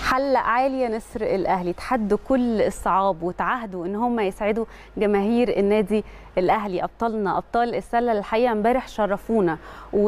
حل عالية نسر الأهلي تحدوا كل الصعاب وتعهدوا إن هم يسعدوا جماهير النادي الأهلي أبطالنا أبطال السلة الحقيقة امبارح شرفونا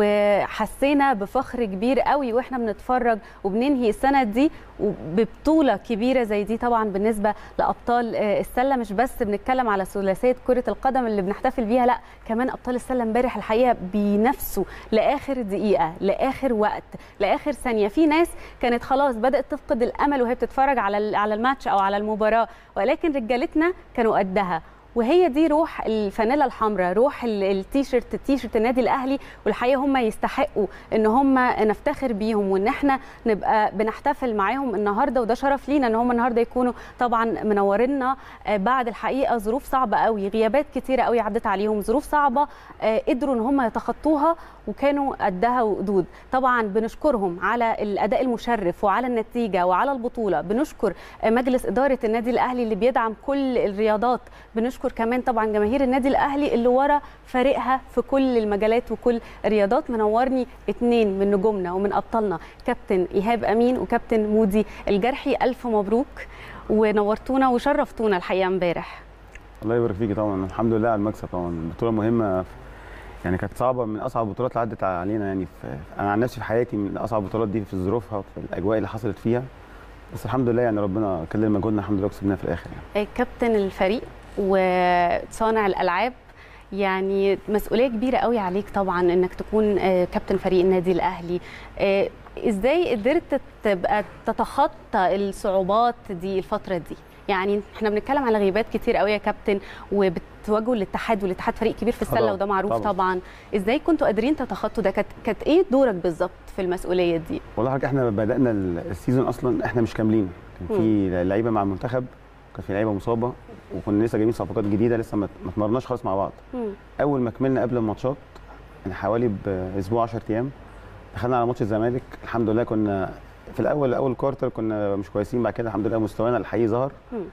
وحسينا بفخر كبير قوي وإحنا بنتفرج وبننهي السنة دي وببطولة كبيرة زي دي طبعا بالنسبة لأبطال السلة مش بس بنتكلم على ثلاثية كرة القدم اللي بنحتفل بيها لا كمان أبطال السلة امبارح الحقيقة بينافسوا لآخر دقيقة لآخر وقت لآخر ثانية في ناس كانت خلاص بدأت تفقد الأمل وهي بتتفرج على على الماتش أو على المباراة ولكن رجالتنا كانوا قدها وهي دي روح الفانيلا الحمراء روح التيشيرت التيشيرت النادي الاهلي والحقيقه هم يستحقوا ان هم نفتخر بيهم وان احنا نبقى بنحتفل معاهم النهارده وده شرف لينا ان هم النهارده يكونوا طبعا منورينا بعد الحقيقه ظروف صعبه قوي غيابات كتيره قوي عدت عليهم ظروف صعبه قدروا ان هم يتخطوها وكانوا قدها وقدود طبعا بنشكرهم على الاداء المشرف وعلى النتيجه وعلى البطوله بنشكر مجلس اداره النادي الاهلي اللي بيدعم كل الرياضات بنشكر كمان طبعا جماهير النادي الاهلي اللي ورا فريقها في كل المجالات وكل الرياضات منورني اثنين من نجومنا ومن ابطالنا كابتن ايهاب امين وكابتن مودي الجرحي الف مبروك ونورتونا وشرفتونا الحقيقه امبارح الله يبارك فيكي طبعا الحمد لله على المكسب طبعا بطوله مهمه يعني كانت صعبه من اصعب البطولات اللي عدت علينا يعني في انا عن نفسي في حياتي من اصعب البطولات دي في ظروفها وفي الاجواء اللي حصلت فيها بس الحمد لله يعني ربنا كلل مجهودنا الحمد لله وكسبناها في الاخر يعني. كابتن الفريق وصانع الالعاب يعني مسؤوليه كبيره قوي عليك طبعا انك تكون كابتن فريق النادي الاهلي ازاي قدرت تبقى تتخطى الصعوبات دي الفتره دي يعني احنا بنتكلم على غيبات كتير قوي يا كابتن وبتواجهوا الاتحاد والاتحاد فريق كبير في السله وده معروف طبعا. طبعا ازاي كنتوا قادرين تتخطوا ده كانت كانت ايه دورك بالظبط في المسؤوليه دي والله حضرتك احنا بدانا السيزون اصلا احنا مش كاملين كان في لعيبه مع المنتخب كان في لعيبه مصابه وكنا لسه جايبين صفقات جديده لسه ما اتمرناش خالص مع بعض مم. اول ما كملنا قبل الماتشات يعني حوالي باسبوع 10 ايام دخلنا على ماتش الزمالك الحمد لله كنا في الاول اول كوارتر كنا مش كويسين بعد كده الحمد لله مستوانا الحقيقي ظهر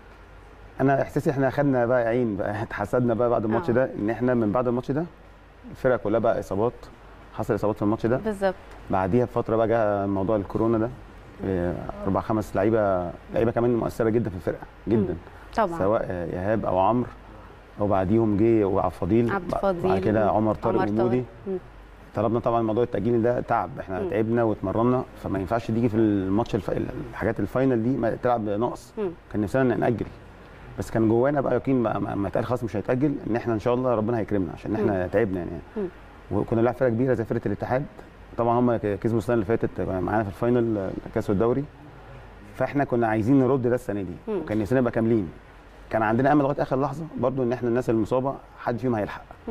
انا احساسي احنا خدنا بقى عين بقى اتحسدنا بقى بعد الماتش ده ان احنا من بعد الماتش ده الفرقه كلها بقى اصابات حصل اصابات في الماتش ده بالظبط بعديها بفتره بقى جه موضوع الكورونا ده اربع خمس لعيبه لعيبه كمان مؤثره جدا في الفرقه جدا مم. طبعا سواء ايهاب او عمرو او بعديهم جه وعبد الفضيل عبد الفضيل بعد كده عمر طارق ومودي طلبنا طبعا موضوع التاجيل ده تعب احنا م. تعبنا واتمرنا فما ينفعش تيجي في الماتش الف... الحاجات الفاينل دي ما تلعب ناقص كان نفسنا ناجل بس كان جوانا بقى يقين ما اتقال خلاص مش هيتاجل ان احنا ان شاء الله ربنا هيكرمنا عشان احنا م. تعبنا يعني م. وكنا بنلعب فرقه كبيره زي فرقه الاتحاد طبعا هم كسبوا السنه اللي فاتت معانا في الفاينل كاس الدوري فاحنا كنا عايزين نرد ده السنه دي وكان نفسنا نبقى كاملين كان عندنا امل لغايه اخر لحظه برضو ان احنا الناس المصابه حد فيهم هيلحق م.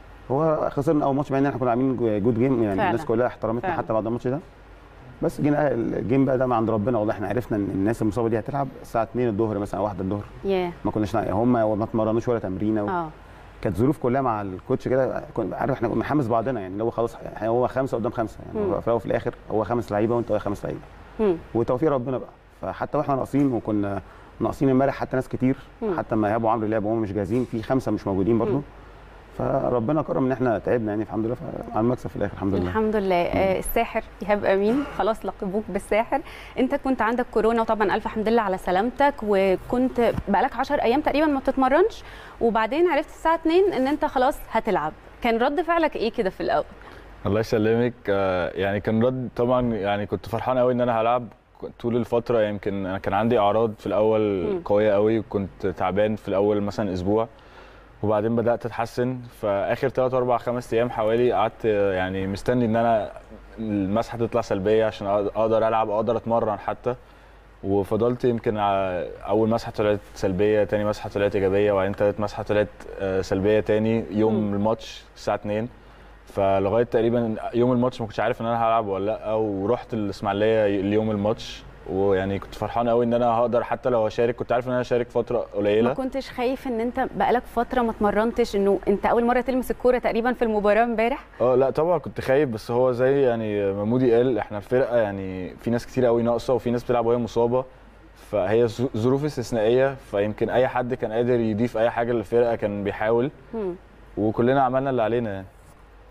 هو خسرنا اول ماتش مع ان احنا كنا عاملين جود جيم يعني فعلا. الناس كلها احترمتنا فعلا. حتى بعد الماتش ده بس جينا الجيم بقى ده من عند ربنا والله احنا عرفنا ان الناس المصابه دي هتلعب الساعه 2 الظهر مثلا او 1 الظهر yeah. ما كناش هم ما اتمرنوش ولا تمرينه و... اه كانت ظروف كلها مع الكوتش كده عارف احنا بنحمس بعضنا يعني هو خلاص هو خمسه قدام خمسه يعني هو في الاول وفي الاخر هو خمس لعيبه وانت خمس لعيبه وتوفيق ربنا بقى فحتى واحنا ناقصين وكنا ناقصين امبارح حتى ناس كتير مم. حتى ما ايهاب وعمرو لعبوا وهم مش جاهزين في خمسه مش موجودين برضه فربنا كرم ان احنا تعبنا يعني الحمد لله على المكسب في الاخر الحمد لله الحمد لله آه الساحر ايهاب امين خلاص لقبوك بالساحر انت كنت عندك كورونا وطبعا الف حمد لله على سلامتك وكنت بقالك 10 ايام تقريبا ما بتتمرنش وبعدين عرفت الساعه 2 ان انت خلاص هتلعب كان رد فعلك ايه كده في الاول الله يسلمك آه يعني كان رد طبعا يعني كنت فرحان قوي ان انا هلعب طول الفتره يمكن انا كان عندي اعراض في الاول م. قويه قوي وكنت تعبان في الاول مثلا اسبوع وبعدين بدات اتحسن فاخر 3 4 5 ايام حوالي قعدت يعني مستني ان انا المسحه تطلع سلبيه عشان اقدر العب اقدر اتمرن حتى وفضلت يمكن اول مسحه طلعت سلبيه تاني مسحه طلعت ايجابيه وبعدين تالت مسحه طلعت سلبيه تاني يوم م. الماتش الساعه 2 فلغايه تقريبا يوم الماتش ما كنتش عارف ان انا هلعب ولا لا ورحت الاسماعيليه ليوم الماتش ويعني كنت فرحان قوي ان انا هقدر حتى لو اشارك كنت عارف ان انا هشارك فتره قليله ما كنتش خايف ان انت بقالك فتره ما اتمرنتش انه انت اول مره تلمس الكوره تقريبا في المباراه امبارح اه لا طبعا كنت خايف بس هو زي يعني مامودي قال احنا الفرقه يعني في ناس كتير قوي ناقصه وفي ناس بتلعب وهي مصابه فهي ظروف استثنائيه فيمكن اي حد كان قادر يضيف اي حاجه للفرقه كان بيحاول مم. وكلنا عملنا اللي علينا يعني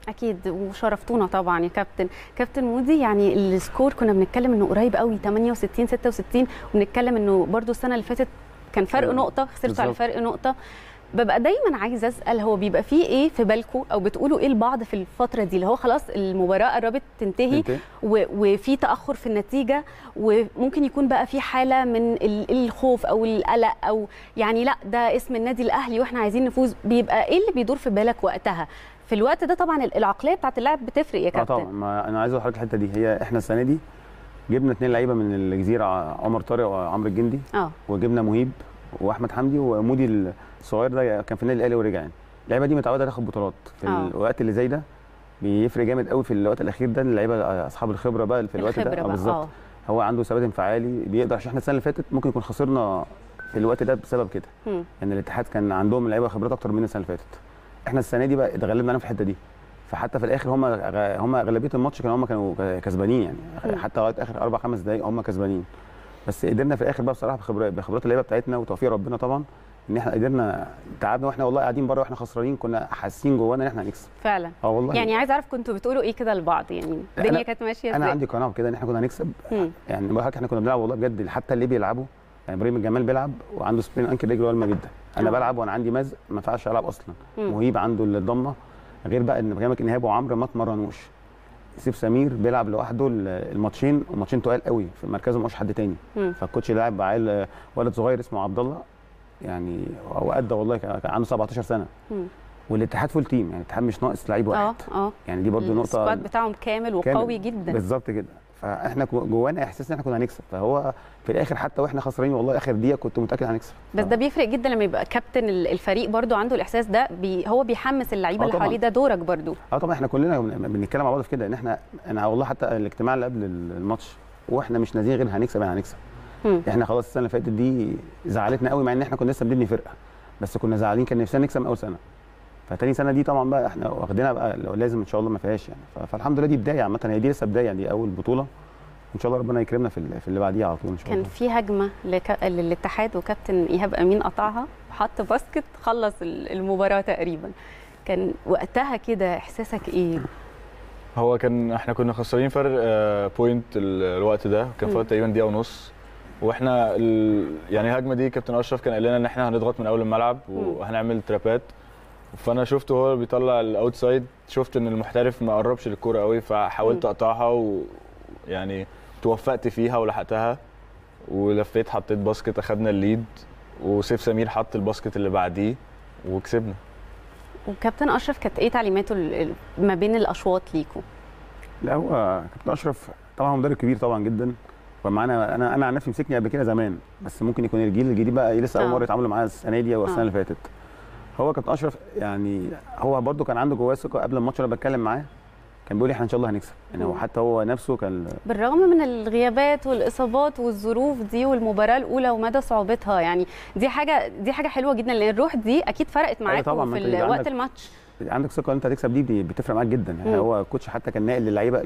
اكيد وشرفتونا طبعا يا كابتن كابتن مودي يعني السكور كنا بنتكلم انه قريب قوي 68 66 وبنتكلم انه برده السنه اللي فاتت كان فرق نقطه خسرتوا على فرق نقطه ببقى دايما عايزه اسال هو بيبقى فيه ايه في بالكم او بتقولوا ايه لبعض في الفتره دي اللي هو خلاص المباراه قربت تنتهي وفي تاخر في النتيجه وممكن يكون بقى في حاله من الخوف او القلق او يعني لا ده اسم النادي الاهلي واحنا عايزين نفوز بيبقى ايه اللي بيدور في بالك وقتها في الوقت ده طبعا العقليه بتاعت اللاعب بتفرق يا كابتن اه طبعا ما انا عايز اقول لحضرتك الحته دي هي احنا السنه دي جبنا اثنين لعيبه من الجزيره عمر طارق وعمرو الجندي اه وجبنا مهيب واحمد حمدي ومودي الصغير ده كان في النادي الاهلي ورجع يعني اللعيبه دي متعوده تاخد بطولات في أوه. الوقت اللي زي ده بيفرق جامد قوي في الوقت الاخير ده اللعيبه اصحاب الخبره بقى في الوقت ده بالظبط هو عنده ثبات انفعالي بيقدر عشان احنا السنه اللي فاتت ممكن يكون خسرنا في الوقت ده بسبب كده ان يعني الاتحاد كان عندهم لعيبه خبرات اكتر من السنه اللي فاتت احنا السنه دي بقى اتغلبنا عليهم في الحته دي فحتى في الاخر هم هم اغلبيه الماتش كانوا هم كانوا كسبانين يعني م. حتى لغايه اخر اربع خمس دقائق هم كسبانين بس قدرنا في الاخر بقى بصراحه بخبرات بخبرات اللعيبه بتاعتنا وتوفيق ربنا طبعا ان احنا قدرنا تعبنا واحنا والله قاعدين بره واحنا خسرانين كنا حاسين جوانا ان احنا هنكسب فعلا اه والله يعني عايز اعرف كنتوا بتقولوا ايه كده لبعض يعني الدنيا كانت ماشيه ازاي انا عندي قناعه كده ان احنا كنا هنكسب مم. يعني بقى احنا كنا بنلعب والله بجد حتى اللي بيلعبوا يعني ابراهيم الجمال بيلعب وعنده سبرين انكل رجله والمه جدا انا آه. بلعب وانا عندي مزق ما ينفعش العب اصلا مم. مهيب عنده الضمه غير بقى ان بكلمك ان ايهاب وعمرو ما اتمرنوش سيف سمير بيلعب لوحده الماتشين وماتشين تقال قوي في مركزه مش حد تاني مم. فالكوتش لاعب عيل ولد صغير اسمه عبد الله يعني هو ادى والله كان عنده 17 سنه مم. والاتحاد فول تيم يعني الاتحاد مش ناقص لعيب واحد اه اه يعني دي برضو نقطه السكواد بتاعهم كامل وقوي جدا بالظبط كده فاحنا جوانا احساس ان احنا كنا هنكسب فهو في الاخر حتى واحنا خسرانين والله اخر دقيقه كنت متاكد هنكسب بس ده بيفرق جدا لما يبقى كابتن الفريق برضو عنده الاحساس ده بي هو بيحمس اللعيبه اللي حواليه ده دورك برضو اه طبعا احنا كلنا بنتكلم مع بعض في كده ان احنا انا والله حتى الاجتماع اللي قبل الماتش واحنا مش نازلين غير هنكسب يعني هنكسب مم. احنا خلاص السنه اللي فاتت دي زعلتنا قوي مع ان احنا كنا لسه بنبني فرقه بس كنا زعلانين كان نفسنا نكسب من اول سنه فتاني سنه دي طبعا بقى احنا واخدينها بقى لو لازم ان شاء الله ما فيهاش يعني فالحمد لله دي بدايه عامه هي دي لسه بدايه يعني دي اول بطوله ان شاء الله ربنا يكرمنا في في اللي بعديها على طول ان شاء كان الله في هجمه لك... للاتحاد وكابتن ايهاب امين قطعها حط باسكت خلص المباراه تقريبا كان وقتها كده احساسك ايه هو كان احنا كنا خسرانين فرق بوينت الوقت ده كان فاضل تقريبا دقيقه ونص واحنا ال... يعني الهجمه دي كابتن اشرف كان قال لنا ان احنا هنضغط من اول الملعب وهنعمل ترابات فانا شفته هو بيطلع الاوتسايد شفت ان المحترف ما قربش للكوره قوي فحاولت اقطعها ويعني توفقت فيها ولحقتها ولفيت حطيت باسكت اخدنا الليد وسيف سمير حط الباسكت اللي بعديه وكسبنا وكابتن اشرف كانت ايه تعليماته ما بين الاشواط ليكوا لا هو كابتن اشرف طبعا مدرب كبير طبعا جدا ومعانا انا انا عن نفسي مسكني قبل كده زمان بس ممكن يكون الجيل الجديد بقى لسه اول مره يتعاملوا معاه السنه دي او السنه اللي فاتت هو كابتن اشرف يعني هو برده كان عنده جواه ثقه قبل الماتش اللي بتكلم معاه كان بيقول لي احنا ان شاء الله هنكسب يعني هو حتى هو نفسه كان بالرغم من الغيابات والاصابات والظروف دي والمباراه الاولى ومدى صعوبتها يعني دي حاجه دي حاجه حلوه جدا لان الروح دي اكيد فرقت معاكم في وقت الماتش عندك ثقه انت هتكسب دي بتفرق معاك جدا يعني هو الكوتش حتى كان ناقل للعيبه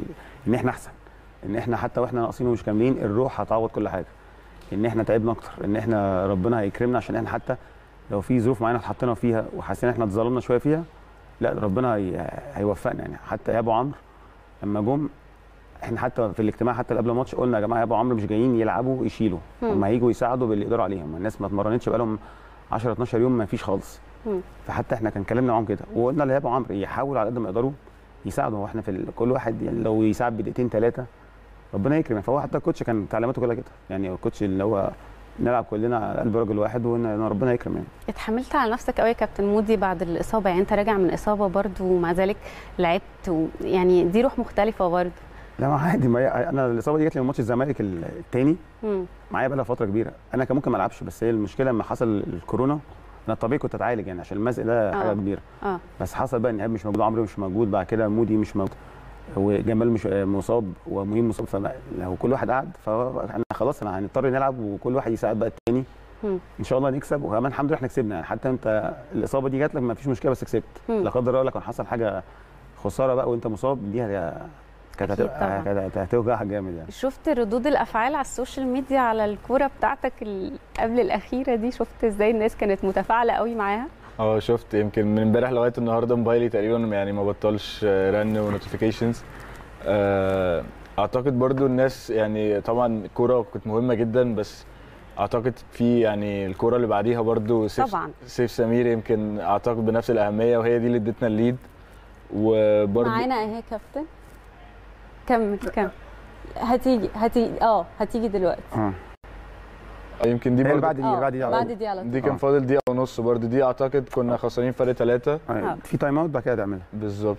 ان احنا احسن ان احنا حتى واحنا ناقصين ومش كاملين الروح هتعوض كل حاجه ان احنا تعبنا اكتر ان احنا ربنا هيكرمنا عشان احنا حتى لو في ظروف معينه اتحطينا فيها وحاسين احنا اتظلمنا شويه فيها لا ربنا هي... هيوفقنا يعني حتى يا ابو عمرو لما جم احنا حتى في الاجتماع حتى قبل الماتش قلنا يا جماعه يا ابو عمرو مش جايين يلعبوا يشيلوا هم هيجوا يساعدوا باللي يقدروا عليهم الناس ما اتمرنتش بقالهم 10 12 يوم ما فيش خالص مم. فحتى احنا كان كلامنا معاهم كده وقلنا لابو عمرو يحاول على قد ما يقدروا يساعدوا هو احنا في ال... كل واحد يعني لو يساعد بدقيقتين ثلاثه ربنا يكرم فهو حتى الكوتش كان تعليماته كلها كده يعني الكوتش اللي هو نلعب كلنا على قلب راجل واحد وان ربنا يكرم يعني اتحملت على نفسك قوي يا كابتن مودي بعد الاصابه يعني انت راجع من اصابه برضو ومع ذلك لعبت و... يعني دي روح مختلفه برضو لا ما عادي ما انا الاصابه دي جت لي من ماتش الزمالك الثاني معايا بقى فتره كبيره انا كان ممكن ما العبش بس هي المشكله لما حصل الكورونا انا طبيعي كنت اتعالج يعني عشان المزق ده حاجه آه. كبيره اه بس حصل بقى ان ايهاب مش موجود عمرو مش موجود بعد كده مودي مش موجود وجمال مش مصاب ومهيم مصاب فلو كل واحد قعد فاحنا خلاص انا هنضطر نلعب وكل واحد يساعد بقى التاني مم. ان شاء الله نكسب وكمان الحمد لله احنا كسبنا يعني حتى انت الاصابه دي جات لك ما فيش مشكله بس كسبت مم. لا قدر الله لو كان حصل حاجه خساره بقى وانت مصاب دي هي- كانت أكيد هتبقى طبعاً. كانت هتوجعها جامد يعني شفت ردود الافعال على السوشيال ميديا على الكوره بتاعتك ال- قبل الاخيره دي شفت ازاي الناس كانت متفاعله قوي معاها اه شفت يمكن من امبارح لغايه النهارده موبايلي تقريبا يعني ما بطلش رن ونوتيفيكيشنز اعتقد برضو الناس يعني طبعا الكوره كانت مهمه جدا بس اعتقد في يعني الكوره اللي بعديها برضو سيف طبعا سيف سمير يمكن اعتقد بنفس الاهميه وهي دي اللي ادتنا الليد وبرضو معانا اهي كابتن كمل كمل هتيجي هتيجي اه هتيجي دلوقتي اه يمكن دي هي اللي برضو بعد دي اللي بعد دي على بعد طول. دي على طول دي كان آه. فاضل دقيقه ونص برضو دي اعتقد كنا خسرانين فرق ثلاثه آه، في تايم اوت بعد كده تعملها بالظبط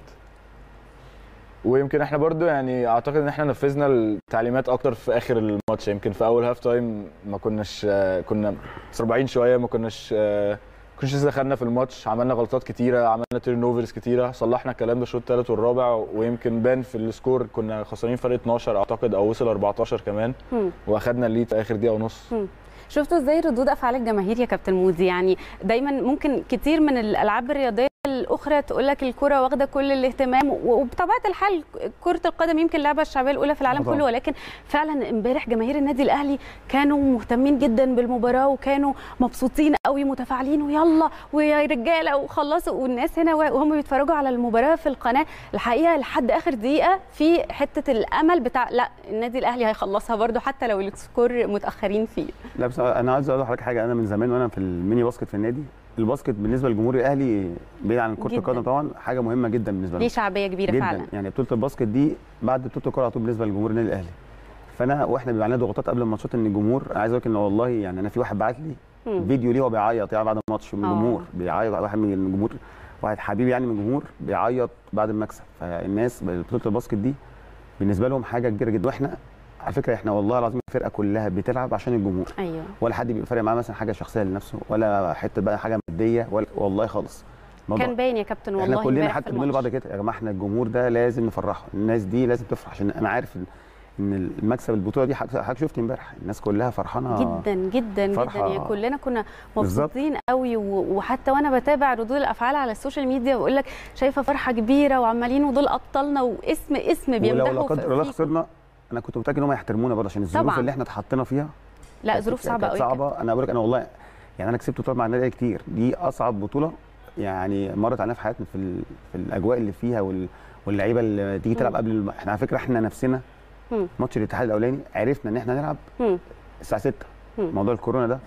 ويمكن احنا برضو يعني اعتقد ان احنا نفذنا التعليمات اكتر في اخر الماتش يمكن في اول هاف تايم ما كناش آه، كنا مسربعين شويه ما كناش آه، ما كناش لسه دخلنا في الماتش عملنا غلطات كتيره عملنا تيرن اوفرز كتيره صلحنا الكلام ده الشوط الثالث والرابع ويمكن بان في السكور كنا خسرانين فرق 12 اعتقد او وصل 14 كمان مم. واخدنا الليد في اخر دقيقه ونص شفتوا ازاي ردود افعال الجماهير يا كابتن مودي يعني دايما ممكن كتير من الالعاب الرياضيه الاخرى تقول لك الكره واخده كل الاهتمام و- وبطبيعه الحال كره القدم يمكن اللعبه الشعبيه الاولى في العالم طبعاً. كله ولكن فعلا امبارح جماهير النادي الاهلي كانوا مهتمين جدا بالمباراه وكانوا مبسوطين قوي متفاعلين ويلا ويا رجاله وخلصوا والناس هنا وهم بيتفرجوا على المباراه في القناه الحقيقه لحد اخر دقيقه في حته الامل بتاع لا النادي الاهلي هيخلصها برده حتى لو السكور متاخرين فيه لا بس انا عايز اقول لحضرتك حاجه انا من زمان وانا في الميني باسكت في النادي الباسكت بالنسبه للجمهور الاهلي بعيد عن كره جداً. القدم طبعا حاجه مهمه جدا بالنسبه ليه لهم شعبيه كبيره جدا فعلا يعني بطوله الباسكت دي بعد بطوله الكوره على طول بالنسبه لجمهور النادي الاهلي فانا واحنا بيبقى علينا ضغوطات قبل الماتشات ان الجمهور انا عايز اقول لك ان والله يعني انا في واحد بعت لي مم. فيديو ليه وهو بيعيط يعني بعد الماتش من آه. الجمهور بيعيط واحد من الجمهور واحد حبيبي يعني من الجمهور بيعيط بعد المكسب فالناس بطوله الباسكت دي بالنسبه لهم حاجه كبيره جدا واحنا على فكره احنا والله العظيم الفرقه كلها بتلعب عشان الجمهور ايوه ولا حد بيبقى فارق معاه مثلا حاجه شخصيه لنفسه ولا حته بقى حاجه ماديه ولا والله خالص الموضوع- كان باين يا كابتن والله احنا كلنا امبارح حتى في بنقول لبعض الماتش. كده يا جماعه احنا الجمهور ده لازم نفرحه الناس دي لازم تفرح عشان انا عارف ان ان المكسب البطوله دي حضرتك حضرتك شفت امبارح الناس كلها فرحانه جدا جدا جدا فرحة. يعني كلنا كنا بالظبط. مبسوطين قوي و- وحتى وانا بتابع ردود الافعال على السوشيال ميديا بقول لك شايفه فرحه كبيره وعمالين ودول ابطالنا واسم اسم ولو لا بيمدحوا قدر الله فيكم. خسرنا انا كنت متاكد ان هم يحترمونا برضه عشان الظروف طبعاً. اللي احنا اتحطينا فيها لا كانت- ظروف صعبه كانت قوي صعبه انا بقول لك انا والله يعني انا كسبت بطولات مع النادي الأهلي كتير دي اصعب بطوله يعني مرت علينا في حياتنا في, ال... في الاجواء اللي فيها وال... واللعيبه اللي تيجي تلعب مم. قبل الم... احنا على فكره احنا نفسنا مم. ماتش الاتحاد الاولاني عرفنا ان احنا نلعب مم. الساعه 6 مم. موضوع الكورونا ده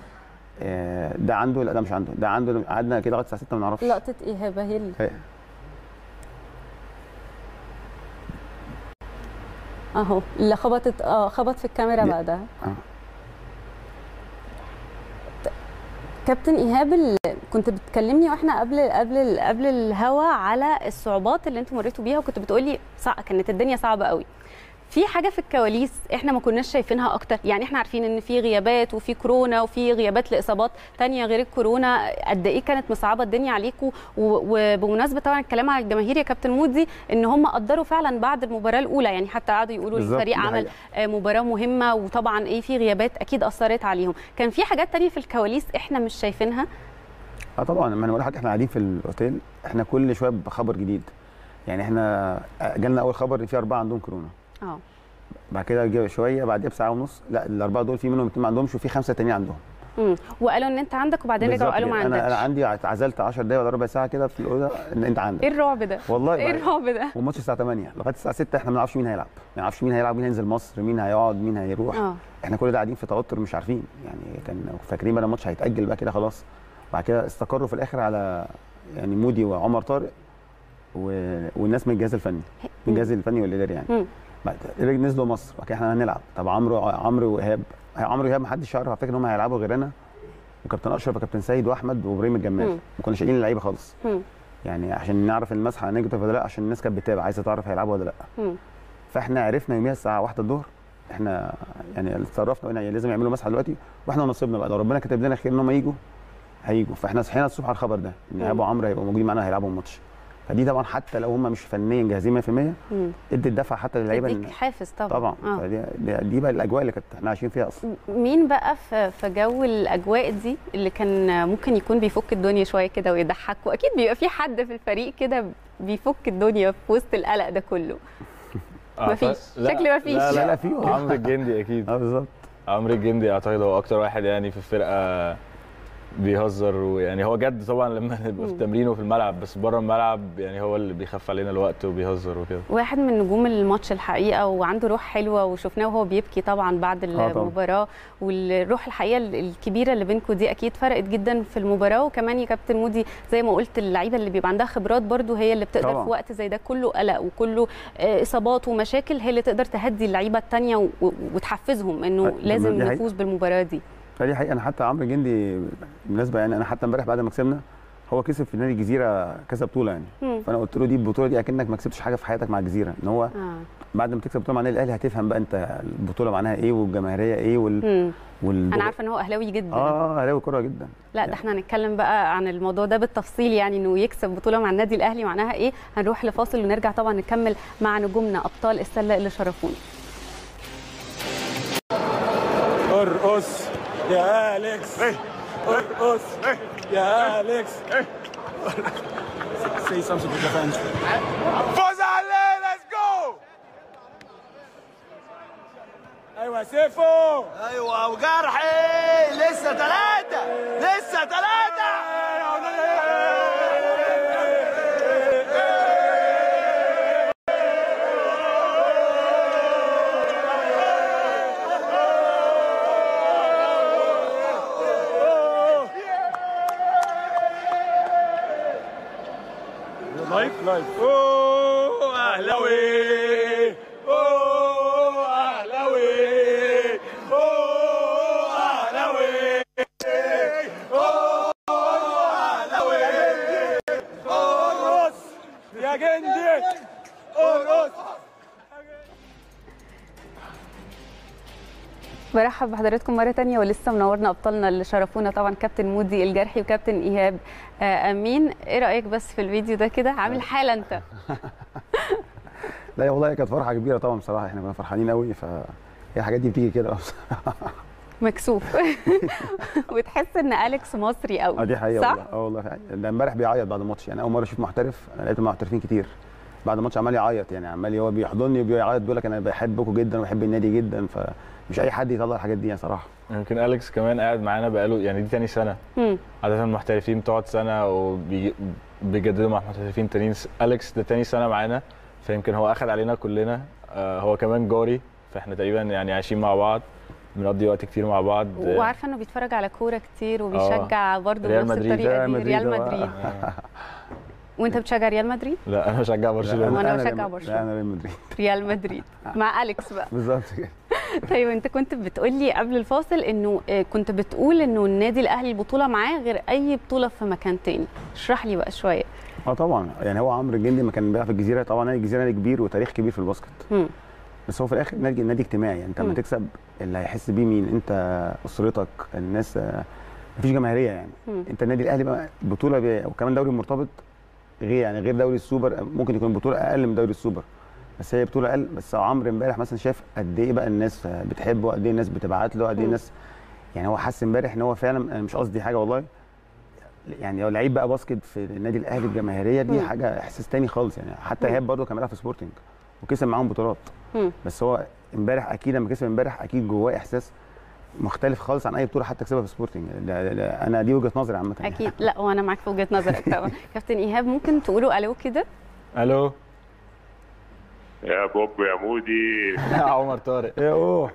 آه، ده عنده لا ده مش عنده ده عنده قعدنا كده لغايه الساعه 6 ما نعرفش لقطه ايهاب اهي ال- هي. اهو اللي خبطت اه خبط في الكاميرا دي- بعدها آه. كابتن ايهاب ال- كنت بتكلمني واحنا قبل قبل قبل الهوا على الصعوبات اللي انتوا مريتوا بيها وكنت بتقولي صع... كانت الدنيا صعبه قوي في حاجه في الكواليس احنا ما كناش شايفينها اكتر يعني احنا عارفين ان في غيابات وفي كورونا وفي غيابات لاصابات تانية غير الكورونا قد ايه كانت مصعبه الدنيا عليكم و- وبمناسبه طبعا الكلام على الجماهير يا كابتن مودي ان هم قدروا فعلا بعد المباراه الاولى يعني حتى قعدوا يقولوا بالظبط، الفريق دي عمل حقيقة. آه، مباراه مهمه وطبعا ايه في غيابات اكيد اثرت عليهم كان في حاجات تانية في الكواليس احنا مش شايفينها اه طبعا ما انا بقول لحضرتك احنا قاعدين في الاوتيل احنا كل شويه بخبر جديد يعني احنا جالنا اول خبر ان في اربعه عندهم كورونا اه بعد كده جه شويه بعدها بساعه ونص لا الاربعه دول في منهم اثنين ما عندهمش وفي خمسه تانيين عندهم امم وقالوا ان انت عندك وبعدين رجعوا بالظبط قالوا ما كده. انا انا عندكش عندي اتعزلت 10 دقايق ولا ربع ساعه كده في الاوضه ان انت عندك ايه الرعب ده والله ايه بقى- الرعب ده والماتش الساعه 8 لغايه الساعه 6 احنا ما نعرفش مين هيلعب ما نعرفش مين هيلعب مين هينزل مصر مين هيقعد مين هيروح اه احنا كل ده قاعدين في توتر مش عارفين يعني كان فاكرين بقى الماتش هيتاجل بقى كده خلاص بعد كده استقروا في الاخر على يعني مودي وعمر طارق و... والناس من الجهاز الفني من الجهاز الفني والاداري يعني مم. بعد كده نزلوا مصر بعد كده احنا هنلعب طب عمرو عمرو وايهاب عمرو وايهاب ما حدش يعرف على فكره ان هم هيلعبوا غير انا وكابتن اشرف وكابتن سيد واحمد وابراهيم الجمال مم. ما كناش قايلين اللعيبه خالص مم. يعني عشان نعرف المسحه هنجدف ولا لا عشان الناس كانت بتتابع عايزه تعرف هيلعبوا ولا لا مم. فاحنا عرفنا يوميها الساعه 1 الظهر احنا يعني اتصرفنا قلنا لازم يعملوا مسحه دلوقتي واحنا نصيبنا بقى لو ربنا كتب لنا خير ان هم يجوا هيجوا فاحنا صحينا الصبح على الخبر ده ان مم. ابو عمرو هيبقوا موجودين معانا هيلعبوا الماتش فدي طبعا حتى لو هم مش فنيا جاهزين 100% مم. ادت دفعه حتى للعيبه تديك إن- حافز طبعا طبعا آه. فدي دي- دي بقى الاجواء اللي كانت احنا عايشين فيها اصلا مين بقى في في جو الاجواء دي اللي كان ممكن يكون بيفك الدنيا شويه كده ويضحك واكيد بيبقى في حد في الفريق كده بيفك الدنيا في وسط القلق ده كله مفيش. لا- شكلي مفيش. لا لا، لا لا، في والله. عمرو الجندي اكيد اه بالظبط عمرو الجندي اعتقد هو اكتر واحد يعني في الفرقه بيهزر ويعني هو جد طبعا لما نبقى في التمرين وفي الملعب بس بره الملعب يعني هو اللي بيخف علينا الوقت وبيهزر وكده واحد من نجوم الماتش الحقيقه وعنده روح حلوه وشفناه وهو بيبكي طبعا بعد المباراه والروح الحقيقه الكبيره اللي بينكم دي اكيد فرقت جدا في المباراه وكمان يا كابتن مودي زي ما قلت اللعيبه اللي بيبقى عندها خبرات برده هي اللي بتقدر طبعا. في وقت زي ده كله قلق وكله اصابات ومشاكل هي اللي تقدر تهدي اللعيبه الثانيه وتحفزهم انه لازم نفوز بالمباراه دي فدي حقيقه انا حتى عمرو جندي بالنسبه يعني انا حتى امبارح بعد ما كسبنا هو كسب في نادي الجزيره كذا بطوله يعني مم. فانا قلت له دي البطوله دي اكنك ما كسبتش حاجه في حياتك مع الجزيره ان هو آه. بعد ما تكسب بطوله مع النادي الاهلي هتفهم بقى انت البطوله معناها ايه والجماهيريه ايه وال, وال... انا عارفه ان هو اهلاوي جدا اه اهلاوي كوره جدا لا ده احنا هنتكلم بقى عن الموضوع ده بالتفصيل يعني انه يكسب بطوله مع النادي الاهلي معناها ايه هنروح لفاصل ونرجع طبعا نكمل مع نجومنا ابطال السله اللي شرفونا ارقص يا اليكس ارقص يا اليكس say something to the fans فوز عليه ليتس جو ايوه سيفو ايوه وجرحي لسه ثلاثة لسه ثلاثة لايف لايف اوه اهلاوي اوه اهلاوي اوه اهلاوي اوه اهلاوي ارقص يا جندي ارقص برحب بحضراتكم مره تانية ولسه منورنا ابطالنا اللي شرفونا طبعا كابتن مودي الجرحي وكابتن ايهاب امين ايه رايك بس في الفيديو ده كده عامل حاله انت لا والله كانت فرحه كبيره طبعا بصراحه احنا كنا فرحانين قوي فهي الحاجات دي بتيجي كده مكسوف وتحس ان اليكس مصري قوي اه دي حقيقه صح؟ والله اه والله ده امبارح بيعيط بعد الماتش يعني اول مره اشوف محترف انا لقيت محترفين كتير بعد الماتش عمال يعيط يعني عمال هو بيحضني وبيعيط بيقول لك انا بحبكم جدا وبحب النادي جدا فمش اي حد يطلع الحاجات دي يعني صراحه يمكن اليكس كمان قاعد معانا بقاله يعني دي تاني سنه مم. عاده المحترفين بتقعد سنه وبيجددوا مع محترفين تانيين اليكس ده تاني سنه معانا فيمكن هو اخد علينا كلنا آه هو كمان جاري فاحنا تقريبا يعني عايشين مع بعض بنقضي وقت كتير مع بعض وعارفه انه بيتفرج على كوره كتير وبيشجع برضه ريال بنفس مدريد. الطريقه دي ريال ريال مدريد. مدريد وانت بتشجع ريال مدريد؟ لا انا بشجع برشلونه وأنا لا، بشجع لا، برشلونة. لا انا ريال مدريد ريال مدريد مع اليكس بقى بالظبط كده طيب انت كنت بتقول لي قبل الفاصل انه آه، كنت بتقول انه النادي الاهلي البطوله معاه غير اي بطوله في مكان تاني اشرح لي بقى شويه اه طبعا يعني هو عمرو الجندي ما كان بيلعب في الجزيره طبعا نادي الجزيره نادي كبير وتاريخ كبير في الباسكت مم. بس هو في الاخر نادي نادي اجتماعي يعني انت لما مم. تكسب اللي هيحس بيه مين انت اسرتك الناس آه، مفيش جماهيريه يعني مم. انت النادي الاهلي بقى بطوله بي- وكمان دوري مرتبط غير يعني غير دوري السوبر ممكن يكون بطوله اقل من دوري السوبر بس هي بطوله اقل بس عمرو امبارح مثلا شاف قد ايه بقى الناس بتحبه قد ايه الناس بتبعت له قد ايه مم. الناس يعني هو حس امبارح ان هو فعلا انا مش قصدي حاجه والله يعني لو لعيب بقى باسكت في النادي الاهلي الجماهيريه دي مم. حاجه احساس تاني خالص يعني حتى مم. ايهاب برضه كان بيلعب في سبورتنج وكسب معاهم بطولات مم. بس هو امبارح اكيد لما كسب امبارح اكيد جواه احساس مختلف خالص عن اي بطوله حتى كسبها في سبورتنج ده- ده- ده- انا دي وجهه نظري عامه يعني. اكيد لا وانا معاك في وجهه نظرك طبعا كابتن ايهاب ممكن تقولوا الو كده الو يا بوب يا مودي يا عمر طارق ايه اوه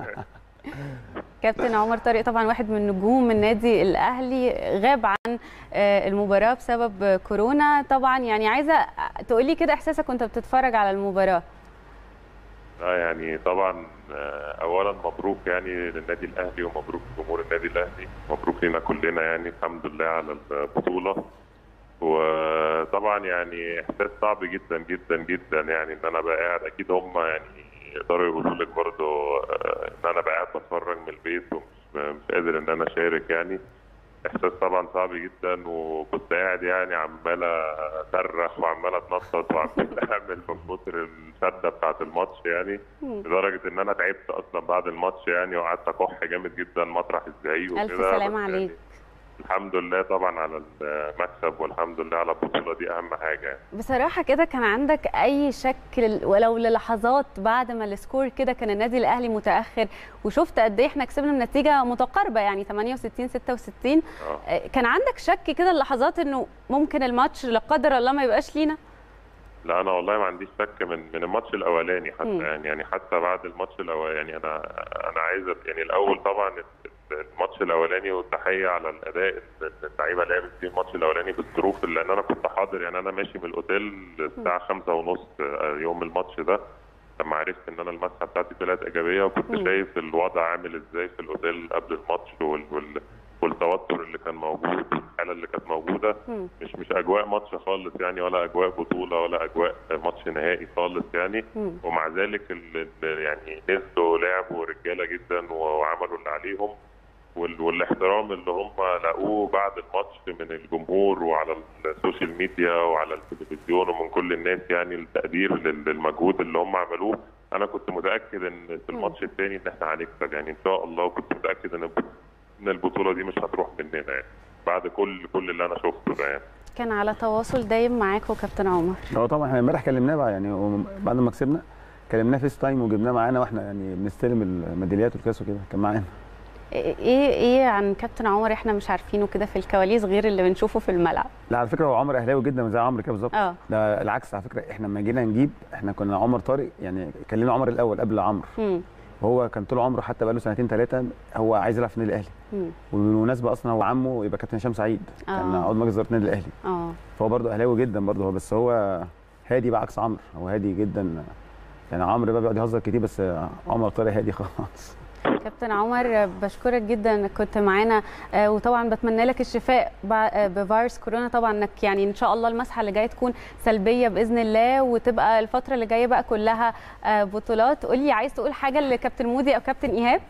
كابتن عمر طارق طبعا واحد من نجوم النادي الاهلي غاب عن آه، المباراه بسبب كورونا طبعا يعني عايزه تقولي كده احساسك وانت بتتفرج على المباراه لا يعني طبعا آه، اولا مبروك يعني للنادي الاهلي ومبروك لجمهور النادي الاهلي مبروك لنا كلنا يعني الحمد لله على البطوله وطبعا يعني احساس صعب جدا جدا جدا يعني ان انا بقى قاعد اكيد هم يعني يقدروا يقولوا لك برضه آه، ان انا بقى قاعد بتفرج من البيت ومش مش قادر ان انا اشارك يعني احساس طبعا صعب جدا وكنت قاعد يعني عمال اصرخ وعمال اتنطط وعمال اعمل من كتر الشده بتاعت الماتش يعني لدرجه ان انا تعبت اصلا بعد الماتش يعني وقعدت اكح جامد جدا مطرح الزعيق وكده الف سلامه بس عليك يعني الحمد لله طبعا على المكسب والحمد لله على البطوله دي اهم حاجه يعني. بصراحة كده كان عندك أي شك لل- ولو للحظات بعد ما السكور كده كان النادي الأهلي متأخر وشفت قد إيه إحنا كسبنا بنتيجة متقاربة يعني 68 66 اه آه، كان عندك شك كده اللحظات إنه ممكن الماتش لا قدر الله ما يبقاش لينا؟ لا انا والله ما عنديش شك من من الماتش الاولاني حتى مم. يعني يعني حتى بعد الماتش الاولاني انا انا عايز أ- يعني الاول طبعا الماتش الاولاني والتحيه على الاداء اللي اللعيبه لعبت فيه الماتش الاولاني بالظروف اللي لان انا كنت حاضر يعني انا ماشي من الاوتيل الساعه خمسة ونص يوم الماتش ده لما عرفت ان انا المسحه بتاعتي طلعت ايجابيه وكنت مم. شايف الوضع عامل ازاي في الاوتيل قبل الماتش وال وال والتوتر اللي كان موجود والحاله اللي كانت موجوده مم. مش مش اجواء ماتش خالص يعني ولا اجواء بطوله ولا اجواء ماتش نهائي خالص يعني مم. ومع ذلك ال- ال- يعني نزلوا لعبوا رجاله جدا وعملوا اللي عليهم وال- والاحترام اللي هم لقوه بعد الماتش من الجمهور وعلى السوشيال ميديا وعلى التلفزيون ومن كل الناس يعني التقدير لل- للمجهود اللي هم عملوه انا كنت متاكد ان في الماتش الثاني ان احنا هنكسب يعني ان شاء الله وكنت متاكد ان ان البطوله دي مش هتروح مننا يعني بعد كل كل اللي انا شفته ده يعني كان على تواصل دايم معاكوا كابتن عمر هو طبعا احنا امبارح كلمناه بقى يعني وم- بعد ما كسبنا كلمناه فيس تايم وجبناه معانا واحنا يعني بنستلم الميداليات والكاس وكده كان معانا ايه ايه عن كابتن عمر احنا مش عارفينه كده في الكواليس غير اللي بنشوفه في الملعب لا على فكره هو عمر اهلاوي جدا زي عمرو كده بالظبط اه ده العكس على فكره احنا لما جينا نجيب احنا كنا عمر طارق يعني كلمنا عمر الاول قبل عمرو مم. وهو كان طول عمره حتى بقاله سنتين ثلاثه هو عايز يلعب في النادي الاهلي مم. وبالمناسبه اصلا هو عمه يبقى كابتن هشام سعيد كان آه. عضو مجلس اداره النادي الاهلي اه فهو برضه اهلاوي جدا برضه هو بس هو هادي بقى عكس عمرو هو هادي جدا يعني عمرو بقى بيقعد يهزر كتير بس عمر طارق هادي خالص كابتن عمر بشكرك جدا انك كنت معانا آه، وطبعا بتمنى لك الشفاء بع- آه، بفيروس كورونا طبعا انك يعني ان شاء الله المسحه اللي جايه تكون سلبيه باذن الله وتبقى الفتره اللي جايه بقى كلها آه، بطولات قولي عايز تقول حاجه لكابتن مودي او كابتن ايهاب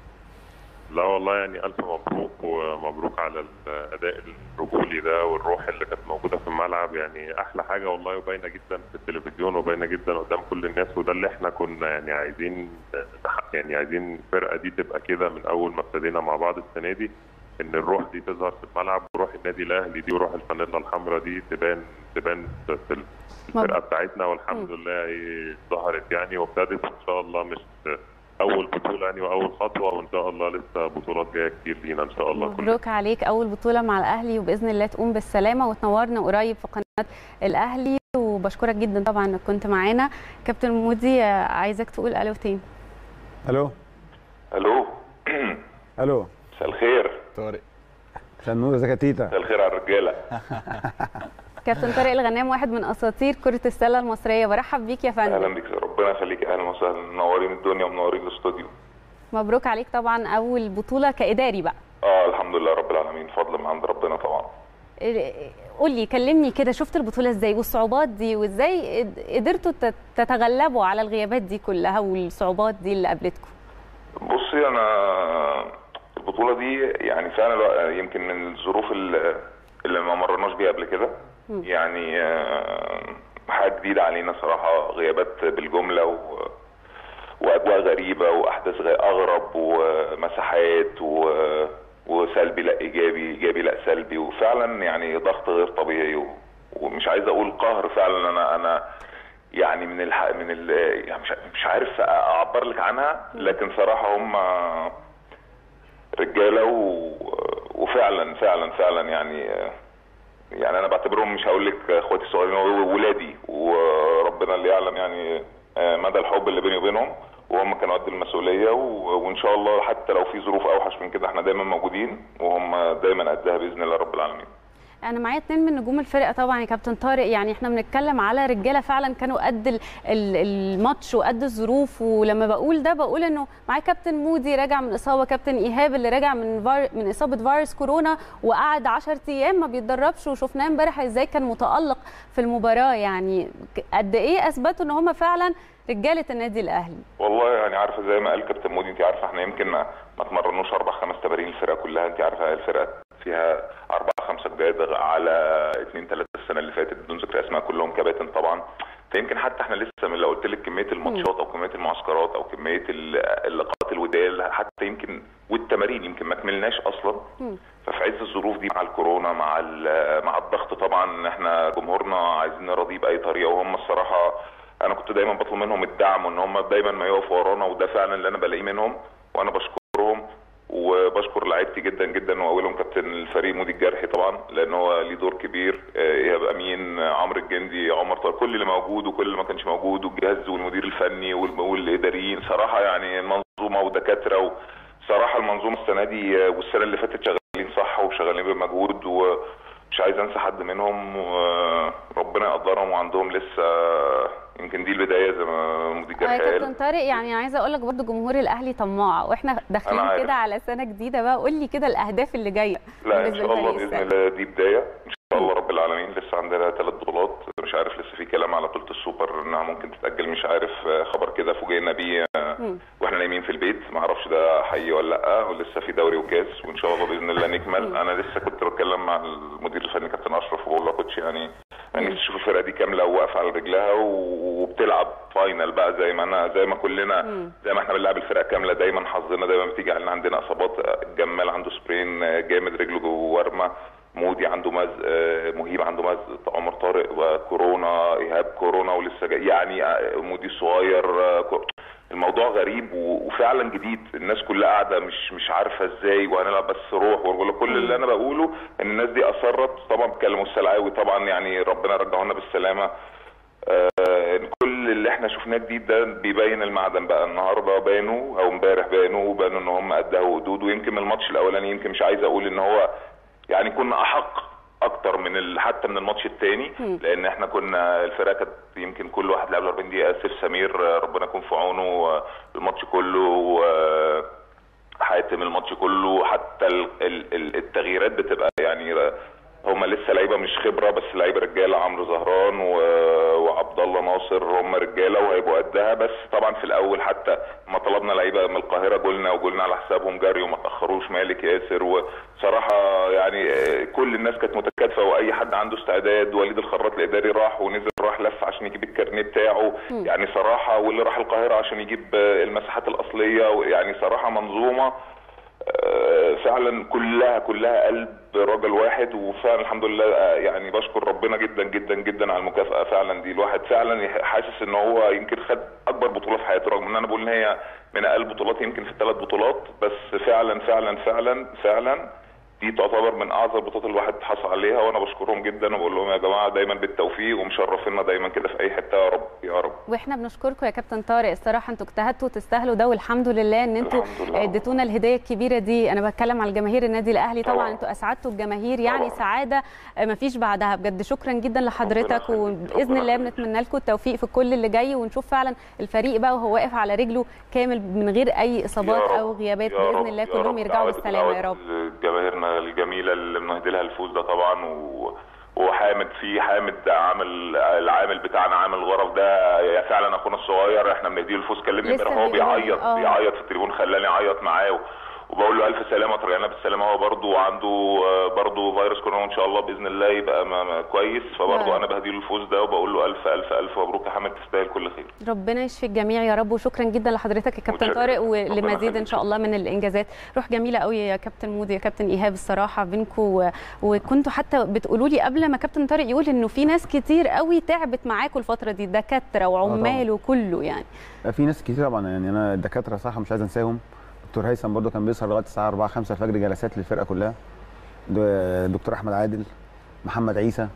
لا والله يعني ألف مبروك ومبروك على الأداء الرجولي ده والروح اللي كانت موجودة في الملعب يعني أحلى حاجة والله وباينة جدا في التلفزيون وباينة جدا قدام كل الناس وده اللي احنا كنا يعني عايزين يعني عايزين الفرقة دي تبقى كده من أول ما ابتدينا مع بعض السنة دي إن الروح دي تظهر في الملعب وروح النادي الأهلي دي وروح الفانيلا الحمراء دي تبان تبان في الفرقة بتاعتنا والحمد لله هي ظهرت يعني وابتدت إن شاء الله مش اول بطوله يعني واول خطوه وان شاء الله لسه بطولات جايه كتير لينا ان شاء الله كلنا مبروك عليك اول بطوله مع الاهلي وباذن الله تقوم بالسلامه وتنورنا قريب في قناه الاهلي وبشكرك جدا طبعا انك كنت معانا كابتن مودي آه، عايزك تقول الو تاني الو الو الو مساء الخير طارق مساء النور ازيك يا تيتا مساء الخير على الرجاله كابتن طارق الغنام واحد من اساطير كره السله المصريه برحب بيك يا فندم اهلا بك ربنا يخليك اهلا وسهلا منورين الدنيا ومنورين الاستوديو مبروك عليك طبعا اول بطوله كاداري بقى اه الحمد لله رب العالمين فضل من عند ربنا طبعا قول لي كلمني كده شفت البطوله ازاي والصعوبات دي وازاي قد- قدرتوا تت- تتغلبوا على الغيابات دي كلها والصعوبات دي اللي قابلتكم بصي انا البطوله دي يعني فعلا يمكن من الظروف اللي اللي ما مرناش بيها قبل كده يعني آه، حاجه جديده علينا صراحه غيابات بالجمله و واجواء غريبه واحداث غ- اغرب ومساحات و وسلبي لا ايجابي ايجابي لا سلبي وفعلا يعني ضغط غير طبيعي و... ومش عايز اقول قهر فعلا انا انا يعني من الح... من ال... يعني مش مش عارف اعبر لك عنها لكن صراحه هم رجاله و... وفعلا فعلا فعلا يعني يعني انا بعتبرهم مش هقول لك اخواتي الصغيرين هو ولادي وربنا اللي يعلم يعني مدى الحب اللي بيني وبينهم وهم كانوا قد المسؤوليه و... وان شاء الله حتى لو في ظروف اوحش من كده احنا دايما موجودين وهم دايما قدها باذن الله رب العالمين انا معايا اتنين من نجوم الفرقه طبعا يا كابتن طارق يعني احنا بنتكلم على رجاله فعلا كانوا قد ال- ال- الماتش وقد الظروف ولما بقول ده بقول انه معايا كابتن مودي راجع من اصابه كابتن ايهاب اللي راجع من فار من اصابه فيروس كورونا وقعد 10 ايام ما بيتدربش وشفناه امبارح ازاي كان متالق في المباراه يعني ك- قد ايه اثبتوا ان هم فعلا رجاله النادي الاهلي والله يعني عارفه زي ما قال كابتن مودي انت عارفه احنا يمكن ما ما اتمرنوش اربع خمس تمارين الفرقه كلها انت عارفه الفرقه فيها اربع خمسه جداد على اثنين ثلاثه السنه اللي فاتت بدون ذكر اسماء كلهم كباتن طبعا فيمكن حتى احنا لسه من لو قلت لك كميه الماتشات او كميه المعسكرات او كميه ال- اللقاءات الوديه حتى يمكن ود التمارين يمكن ما كملناش اصلا مم. ففي عز الظروف دي مع الكورونا مع ال- مع الضغط طبعا ان احنا جمهورنا عايزين نراضيه باي طريقه وهم الصراحه انا كنت دايما بطلب منهم الدعم وان هم دايما ما يقفوا ورانا وده فعلا اللي انا بلاقيه منهم وانا بشكرهم وبشكر لعيبتي جدا جدا واولهم كابتن الفريق مودي الجرحي طبعا لان هو ليه دور كبير آه، ايهاب امين آه، عمرو الجندي عمر طارق كل اللي موجود وكل اللي ما كانش موجود والجهاز والمدير الفني وال- والاداريين صراحه يعني المنظومه ودكاتره و... صراحه المنظومه السنه دي آه، والسنه اللي فاتت شغالين صح وشغالين بمجهود ومش عايز انسى حد منهم وربنا يقدرهم وعندهم لسه يمكن دي البدايه زي ما مدير آه، يا الجرحي قال كابتن طارق يعني عايزه اقول لك برضو جمهور الاهلي طماع واحنا داخلين أنا عارف. كده على سنه جديده بقى قول لي كده الاهداف اللي جايه لا ان بالنسبة شاء الله لفريق باذن السله. الله دي بدايه ان شاء الله رب العالمين لسه عندنا ثلاث بطولات مش عارف لسه في كلام على بطوله السوبر انها ممكن تتاجل مش عارف آه، خبر كده فوجئنا بيه آه، مم. واحنا نايمين في البيت ما اعرفش ده حقيقي ولا لا ولسه في دوري وكاس وان شاء الله باذن الله نكمل انا لسه كنت بتكلم مع المدير الفني كابتن اشرف وبقول له يا كوتش يعني انا نفسي اشوف الفرقه دي كامله وواقفه على رجلها و- وبتلعب فاينل بقى زي ما انا زي ما كلنا مم. زي ما احنا بنلعب الفرقه كامله دايما حظنا دايما بتيجي علينا عندنا اصابات جمال عنده سبرين جامد رجله جوه ورمه مودي عنده مزق آه، مهيب عنده مزق عمر طارق وكورونا ايهاب كورونا ولسه جاي يعني آه، مودي صغير آه، كو- الموضوع غريب و- وفعلا جديد الناس كلها قاعده مش مش عارفه ازاي وهنلعب بس روح وبقول لك كل اللي انا بقوله ان الناس دي اصرت طبعا بيتكلموا السلعاوي طبعا يعني ربنا يرجعه لنا بالسلامه آه، كل اللي احنا شفناه جديد ده بيبين المعدن بقى النهارده بانوا او امبارح بانوا وبانوا ان هم قدها حدود ويمكن من الماتش الاولاني يمكن مش عايز اقول ان هو يعني كنا احق اكتر من ال... حتى من الماتش الثاني لان احنا كنا الفرقه كانت يمكن كل واحد لعب 40 دقيقه سيف سمير آه، ربنا يكون في عونه آه، الماتش كله آه، حاتم الماتش كله حتى ال- ال- ال- التغييرات بتبقى يعني هم لسه لعيبه مش خبره بس لعيبه رجاله عمرو زهران و- وعبد الله ناصر هم رجاله وهيبقوا قدها بس طبعا في الاول حتى ما طلبنا لعيبه من القاهره جولنا وجولنا على حسابهم جري وما تاخروش مالك ياسر وصراحه يعني آه، كل الناس كانت متكاتفه واي حد عنده استعداد وليد الخراط الاداري راح ونزل راح لف عشان يجيب الكارنيه بتاعه يعني صراحه واللي راح القاهره عشان يجيب آه، المساحات الاصليه يعني صراحه منظومه آه، فعلا كلها كلها قلب راجل واحد وفعلا الحمد لله آه، يعني بشكر ربنا جدا جدا جدا على المكافاه فعلا دي الواحد فعلا يح- حاسس ان هو يمكن خد اكبر بطوله في حياته رغم ان انا بقول ان هي من اقل بطولات يمكن في الثلاث بطولات بس فعلا فعلا فعلا فعلا دي تعتبر من اعظم البطولات اللي الواحد حصل عليها وانا بشكرهم جدا وبقول لهم يا جماعه دايما بالتوفيق ومشرفينا دايما كده في اي حته يا رب يا رب واحنا بنشكركم يا كابتن طارق الصراحه انتوا اجتهدتوا وتستاهلوا ده والحمد لله ان انتوا الحمد لله. اديتونا الهديه الكبيره دي انا بتكلم على الجماهير النادي الاهلي طبعا طبعا. انتوا اسعدتوا الجماهير يعني طبعا. سعاده ما فيش بعدها بجد شكرا جدا لحضرتك يخليك. وباذن ربنا الله يخليك. بنتمنى لكم التوفيق في كل اللي جاي ونشوف فعلا الفريق بقى وهو واقف على رجله كامل من غير اي اصابات يا رب، او غيابات يا باذن رب، الله يا كلهم رب. يرجعوا دعوات- بالسلامه يا دعوات رب جماهيرنا الجميله اللي بنهدي لها الفوز ده طبعا و... وحامد في حامد عامل العامل بتاعنا عامل غرف ده يا فعلا اخونا الصغير احنا بنديه الفوز كلمني لسه امبارح هو بيقول لي، بيعيط آه. بيعيط في التليفون خلاني اعيط معاه و... وبقول له الف سلامه ترجعنا بالسلامه هو برضه عنده آه، برضه فيروس كورونا وان شاء الله باذن الله يبقى ما ما كويس يا فبرضه رب. انا بهديله الفوز ده وبقول له الف الف الف مبروك يا حامد تستاهل كل خير ربنا يشفي الجميع يا رب وشكرا جدا لحضرتك يا كابتن متشكر. طارق ربنا ولمزيد ان يخليك. شاء الله من الانجازات روح جميله قوي يا كابتن مودي يا كابتن ايهاب الصراحه بينكم و... وكنتوا حتى بتقولوا لي قبل ما كابتن طارق يقول انه في ناس كتير قوي تعبت معاكم الفتره دي دكاتره وعمال وكله يعني في ناس كتير طبعا يعني انا الدكاتره صح مش عايز انساهم دكتور هيثم برضو كان بيسهر لغايه الساعه 4 5 الفجر جلسات للفرقه كلها د- دكتور احمد عادل محمد عيسى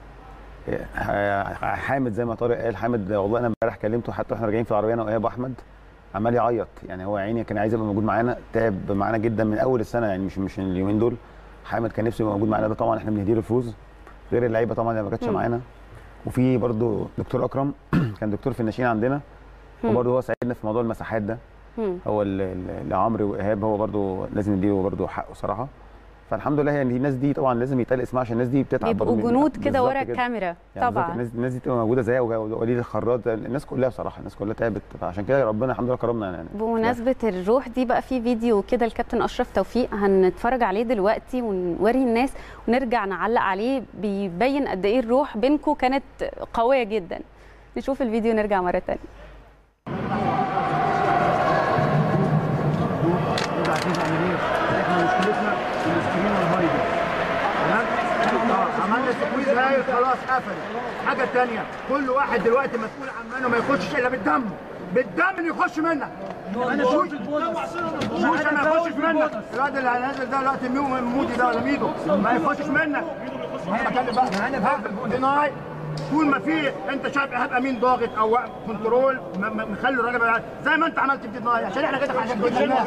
ح- حامد زي ما طارق قال حامد والله انا امبارح كلمته حتى واحنا راجعين في العربيه انا وايهاب واحمد عمال يعيط يعني هو يا عيني كان عايز يبقى موجود معانا تعب معانا جدا من اول السنه يعني مش مش اليومين دول حامد كان نفسه يبقى موجود معانا ده طبعا احنا بنديله الفوز غير اللعيبه طبعا اللي ما كانتش مم. معانا وفي برضو دكتور اكرم كان دكتور في الناشئين عندنا مم. وبرضه هو ساعدنا في موضوع المساحات ده مم. هو ال- ال- لعمرو وايهاب هو برضه لازم نديله برضه حقه صراحه فالحمد لله يعني الناس دي طبعا لازم يتقال اسمها عشان الناس دي بتتعب بيبقوا برضه من- جنود كده بالظبط ورا الكاميرا يعني بالظبط طبعا الناس الناس دي تبقى موجوده زيها ووليد الخراط الناس كلها بصراحه الناس كلها تعبت فعشان كده ربنا الحمد لله كرمنا يعني بمناسبة الروح دي بقى في فيديو كده الكابتن أشرف توفيق هنتفرج عليه دلوقتي ونوري الناس ونرجع نعلق عليه بيبين قد إيه الروح بينكم كانت قوية جدا نشوف الفيديو نرجع مرة تانية بعدين عاملين الداير خلاص قفلت حاجه تانية كل واحد دلوقتي مسؤول عن منه ما يخشش الا بالدم بالدم اللي يخش منك انا شوش شوش ما يخشش منك الواد اللي نازل ده دلوقتي ميو مودي ده ولا ميدو ما يخشش منك انا بتكلم بقى انا ديناي طول ما في انت شايف ايهاب امين ضاغط او واقف كنترول م- م- مخلي الراجل زي ما انت عملت في ديناي عشان احنا كده عشان كده الناس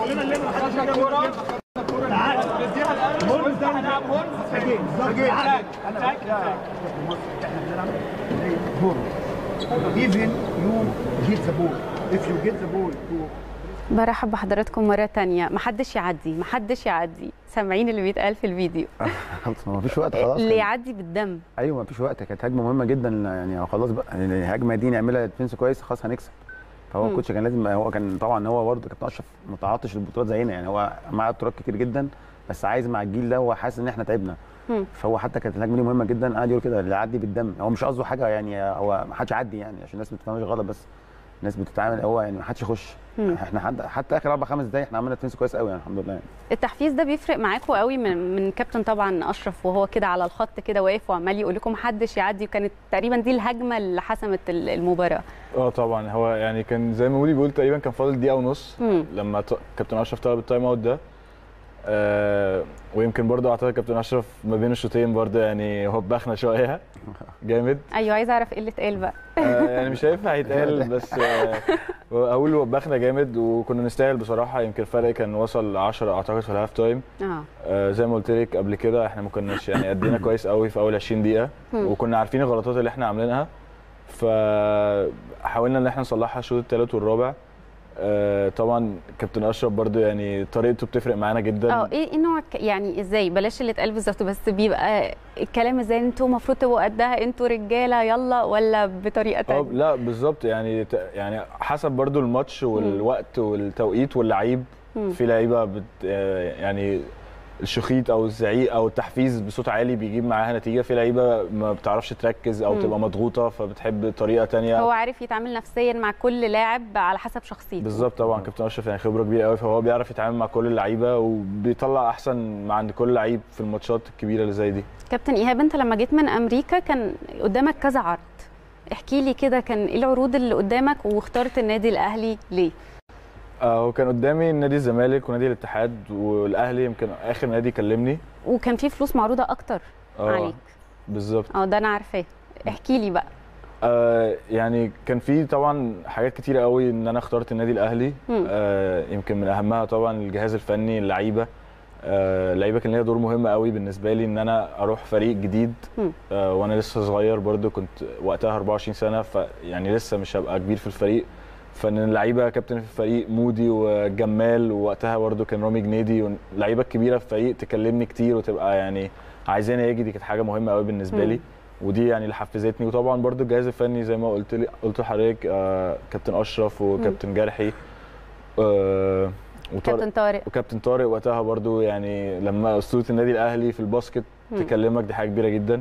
تعال نديها الهرم ده هنلعب هرم سجين سجين even you get the ball if you get the ball to برحب بحضراتكم مرة تانية محدش يعدي محدش يعدي سامعين اللي بيتقال في الفيديو خلاص ما فيش وقت خلاص اللي كان- يعدي بالدم ايوه ما فيش وقت كانت هجمه مهمه جدا يعني خلاص بقى يعني الهجمه دي نعملها ديفنس كويس خلاص هنكسب فهو مم. الكوتش كان لازم هو كان طبعا هو برضه كابتن اشرف متعاطش البطولات زينا يعني هو معاه بطولات كتير جدا بس عايز مع الجيل ده هو حاسس ان احنا تعبنا مم. فهو حتى كانت الهجمه دي مهمه جدا قاعد يقول كده اللي يعدي بالدم هو مش قصده حاجه يعني هو ما حدش يعدي يعني عشان الناس ما تفهمش غلط بس الناس بتتعامل هو يعني ما حدش يخش مم. احنا حد حتى اخر اربع خمس دقايق احنا عملنا ديفنس كويس قوي يعني الحمد لله يعني. التحفيز ده بيفرق معاكم قوي من من كابتن طبعا اشرف وهو كده على الخط كده واقف وعمال يقول لكم محدش يعدي وكانت تقريبا دي الهجمه اللي حسمت ال- المباراه اه طبعا هو يعني كان زي ما مودي بيقول تقريبا كان فاضل دقيقه ونص مم. لما ط- كابتن اشرف طلب التايم اوت ده آه ويمكن برضه اعتقد كابتن اشرف ما بين الشوطين برضه يعني وبخنا شويه جامد ايوه عايزه اعرف ايه اللي اتقال بقى آه يعني مش هينفع يتقال بس آه اقول وبخنا جامد وكنا نستاهل بصراحه يمكن الفرق كان وصل 10 اعتقد في الهاف تايم اه آه زي ما قلت لك قبل كده احنا ما كناش يعني ادينا كويس قوي في اول 20 دقيقه مم. وكنا عارفين الغلطات اللي احنا عاملينها فحاولنا ان احنا نصلحها الشوط الثالث والرابع آه طبعا كابتن اشرف برضو يعني طريقته بتفرق معانا جدا اه ايه ايه نوع ك- يعني ازاي بلاش اللي اتقال بالظبط بس بيبقى الكلام ازاي انتوا المفروض تبقوا قدها انتوا رجاله يلا ولا بطريقه اه تانية لا بالظبط يعني ت- يعني حسب برضو الماتش والوقت والتوقيت واللعيب مم. في لعيبه بت آه، يعني الشخيط او الزعيق او التحفيز بصوت عالي بيجيب معاها نتيجه في لعيبه ما بتعرفش تركز او مم. تبقى مضغوطه فبتحب طريقه تانية هو عارف يتعامل نفسيا مع كل لاعب على حسب شخصيته بالظبط طبعا كابتن اشرف يعني خبره كبيره قوي فهو بيعرف يتعامل مع كل اللعيبه وبيطلع احسن مع عند كل لعيب في الماتشات الكبيره اللي زي دي كابتن ايهاب انت لما جيت من امريكا كان قدامك كذا عرض احكي لي كده كان ايه العروض اللي قدامك واخترت النادي الاهلي ليه آه، هو كان قدامي نادي الزمالك ونادي الاتحاد والاهلي يمكن اخر نادي كلمني وكان في فلوس معروضه اكتر آه، عليك بالظبط اه ده انا عارفاه احكي لي بقى آه يعني كان في طبعا حاجات كتيره قوي ان انا اخترت النادي الاهلي مم. آه يمكن من اهمها طبعا الجهاز الفني اللعيبه آه اللعيبه كان ليها دور مهم قوي بالنسبه لي ان انا اروح فريق جديد مم. آه وانا لسه صغير برضو كنت وقتها 24 سنه فيعني لسه مش هبقى كبير في الفريق فان اللعيبه كابتن في الفريق مودي وجمال ووقتها برضو كان رامي جنيدي واللعيبه الكبيره في الفريق تكلمني كتير وتبقى يعني عايزاني يجي دي كانت حاجه مهمه قوي بالنسبه مم. لي ودي يعني اللي حفزتني وطبعا برضو الجهاز الفني زي ما قلت لي قلت لحضرتك آه كابتن اشرف وكابتن جرحي آه وطارق- كابتن طارق وكابتن طارق وقتها برضو يعني لما اسطوره النادي الاهلي في الباسكت مم. تكلمك دي حاجه كبيره جدا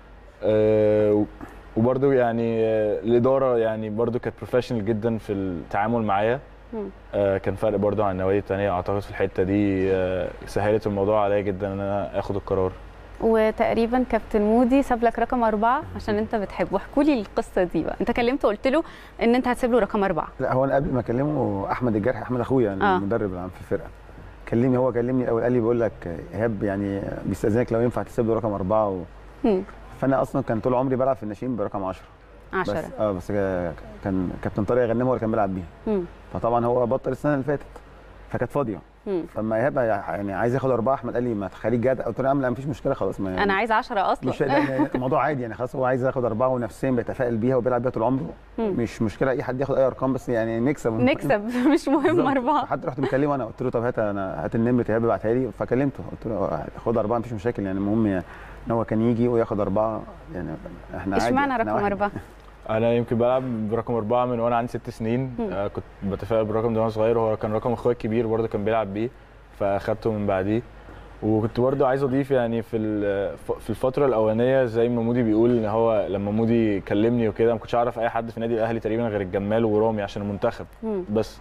آه و- وبرضو يعني آه، الاداره يعني برضو كانت بروفيشنال جدا في التعامل معايا مم. آه كان فرق برضو عن النوادي التانية اعتقد في الحته دي آه سهلت الموضوع عليا جدا ان انا اخد القرار وتقريبا كابتن مودي ساب لك رقم أربعة عشان أنت بتحبه احكوا لي القصة دي بقى أنت كلمته قلت له إن أنت هتسيب له رقم أربعة لا هو انا قبل ما اكلمه احمد الجرح احمد اخويا يعني آه. المدرب العام في الفرقه كلمني هو كلمني الاول قال لي بيقول لك ايهاب يعني بيستاذنك لو ينفع تسيب له رقم اربعه و... مم. فانا اصلا كان طول عمري بلعب في الناشئين برقم 10 بس عشرة اه بس كان كابتن طارق غنام هو اللي كان بيلعب بيها مم. فطبعا هو بطل السنه اللي فاتت فكانت فاضيه مم. فما ايهاب يعني عايز ياخد اربعه احمد قال لي ما تخليك جد قلت له يا عم لا مفيش مشكله خلاص ما أنا عايز عشرة أصلا مش لا، الموضوع عادي يعني خلاص هو عايز ياخد اربعه ونفسيا بيتفائل بيها وبيلعب بيها طول عمره مم. مش مشكله اي حد ياخد اي ارقام بس يعني نكسب نكسب مش مهم بالظبط. أربعة حتى رحت مكلمه انا قلت له طب هات انا هات النمره ايهاب ابعتها لي فكلمته قلت له خد اربعه مفيش مشاكل يعني المهم يعني ان هو كان يجي وياخد اربعه يعني احنا عادي اشمعنى إحنا رقم واحد. أربعة؟ انا يمكن بلعب برقم أربعة من وانا عندي ست سنين مم. آه كنت بتفائل بالرقم ده وانا صغير وهو كان رقم اخويا الكبير برضه كان بيلعب بيه فاخدته من بعديه وكنت برضه عايز اضيف يعني في ال- في الفتره الاولانيه زي ما مودي بيقول ان هو لما مودي كلمني وكده ما كنتش اعرف اي حد في النادي الاهلي تقريبا غير الجمال ورامي عشان المنتخب مم. بس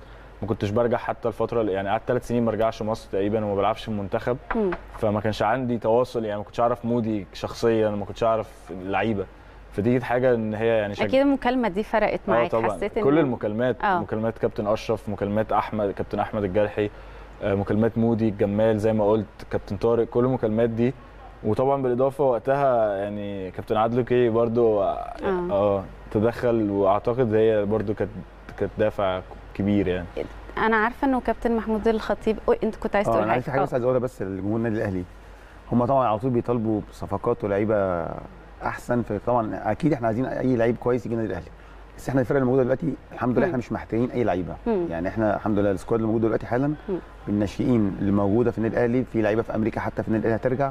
ما كنتش برجع حتى الفتره يعني قعدت ثلاث سنين ما ارجعش مصر تقريبا وما بلعبش في المنتخب مم. فما كانش عندي تواصل يعني ما كنتش اعرف مودي شخصيا ما كنتش اعرف اللعيبه فدي كانت حاجه ان هي يعني اكيد المكالمه دي فرقت اه معاك طبعا حسيت كل إن- المكالمات آه. مكالمات كابتن اشرف مكالمات احمد كابتن احمد الجرحي آه، مكالمات مودي الجمال زي ما قلت كابتن طارق كل المكالمات دي وطبعا بالاضافه وقتها يعني كابتن عادل كي برضو اه, آه. آه تدخل واعتقد هي برضو كانت كانت دافع كبير يعني انا عارفه انه كابتن محمود الخطيب أوي، انت كنت عايز اه تقول انا عايز في حاجه بس عايز اقولها بس لجمهور النادي الاهلي هم طبعا على طول بيطالبوا بصفقات ولاعيبه احسن فطبعا اكيد احنا عايزين اي لعيب كويس يجي النادي الاهلي بس احنا الفرقه اللي موجوده دلوقتي الحمد لله مم. احنا مش محتاجين اي لعيبه مم. يعني احنا الحمد لله السكواد اللي موجود دلوقتي حالا مم. بالناشئين اللي موجوده في النادي الاهلي في لعيبه في امريكا حتى في النادي الاهلي هترجع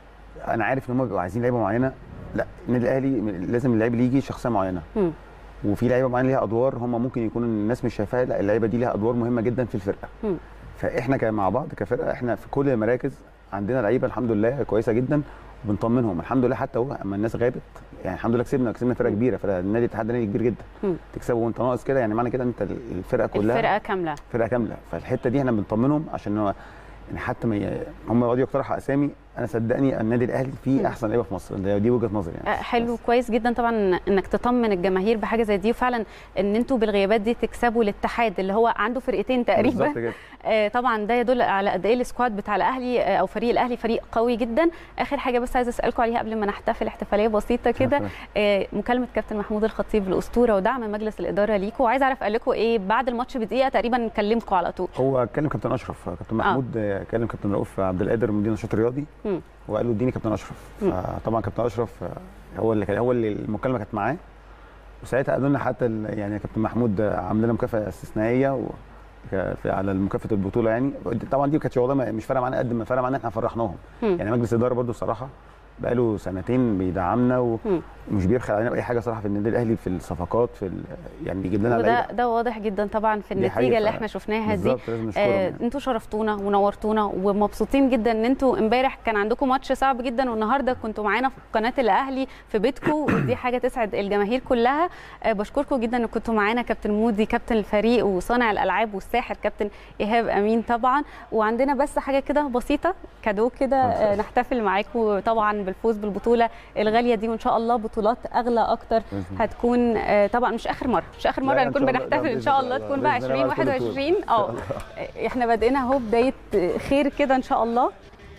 انا عارف ان هم بيبقوا عايزين لعيبه معينه لا النادي الاهلي لازم اللعيب اللي يجي شخصيه معينه مم. وفي لعيبه معينه ليها ادوار هم ممكن يكون الناس مش شايفاها لا اللعيبه دي ليها ادوار مهمه جدا في الفرقه مم. فاحنا كان مع بعض كفرقه احنا في كل المراكز عندنا لعيبه الحمد لله كويسه جدا وبنطمنهم الحمد لله حتى هو اما الناس غابت يعني الحمد لله كسبنا كسبنا فرقه كبيره فرقه النادي الاتحاد ده نادي كبير جدا مم. تكسبه وانت ناقص كده يعني معنى كده انت الفرقه كلها الفرقه كامله فرقه كامله فالحته دي احنا بنطمنهم عشان هو يعني حتى ما ي... هم يقعدوا يقترحوا اسامي انا صدقني النادي الاهلي فيه مم. احسن لعيبه في مصر ده- دي وجهه نظري يعني آه، حلو بس. كويس جدا طبعا انك تطمن الجماهير بحاجه زي دي وفعلا ان انتوا بالغيابات دي تكسبوا الاتحاد اللي هو عنده فرقتين تقريبا بالظبط كده آه، طبعا ده يدل على قد ايه السكواد بتاع الاهلي آه، او فريق الاهلي فريق قوي جدا اخر حاجه بس عايزه اسالكم عليها قبل ما نحتفل احتفاليه بسيطه كده آه، مكالمه كابتن محمود الخطيب الاسطوره ودعم مجلس الاداره ليكم وعايزه اعرف قال لكم ايه بعد الماتش بدقيقه تقريبا نكلمكم على طول هو كلم كابتن اشرف كابتن محمود آه. كلم كابتن رؤوف عبد القادر مدير النشاط الرياضي مم. وقال له اديني كابتن اشرف مم. فطبعا كابتن اشرف آه، هو اللي كان هو اللي المكالمه كانت معاه وساعتها قالوا لنا حتى ال- يعني كابتن محمود آه، عامل لنا مكافاه استثنائيه و ك- في- على مكافاه البطوله يعني طبعا دي ما كانتش والله مش فارقه معانا قد ما فارقه معانا احنا فرحناهم مم. يعني مجلس الاداره برضو بصراحه بقاله سنتين بيدعمنا مم. ومش بيبخل علينا باي حاجه صراحه في النادي الاهلي في الصفقات في ال- يعني بيجيب لنا وده لعيبه ده واضح جدا طبعا في دي النتيجه حقيقة. اللي احنا شفناها دي بالظبط لازم نشكرهم آه، يعني. انتوا شرفتونا ونورتونا ومبسوطين جدا ان انتوا امبارح كان عندكم ماتش صعب جدا والنهارده كنتوا معانا في قناه الاهلي في بيتكم ودي حاجه تسعد الجماهير كلها آه، بشكركم جدا ان كنتوا معانا كابتن مودي كابتن الفريق وصانع الالعاب والساحر كابتن ايهاب امين طبعا وعندنا بس حاجه كده بسيطه كادو كده آه، نحتفل معاكم طبعا بالفوز بالبطوله الغاليه دي وان شاء الله بطولات اغلى اكتر بإذن الله. هتكون آه، طبعا مش اخر مره مش اخر لا، مره لا، إن نكون شاء الله. لا، بنحتفل ان بإذن شاء الله. الله تكون بإذن بقى الله بعد كل 2021 بطولة. اه احنا بادئين اهو بدايه خير كده ان شاء الله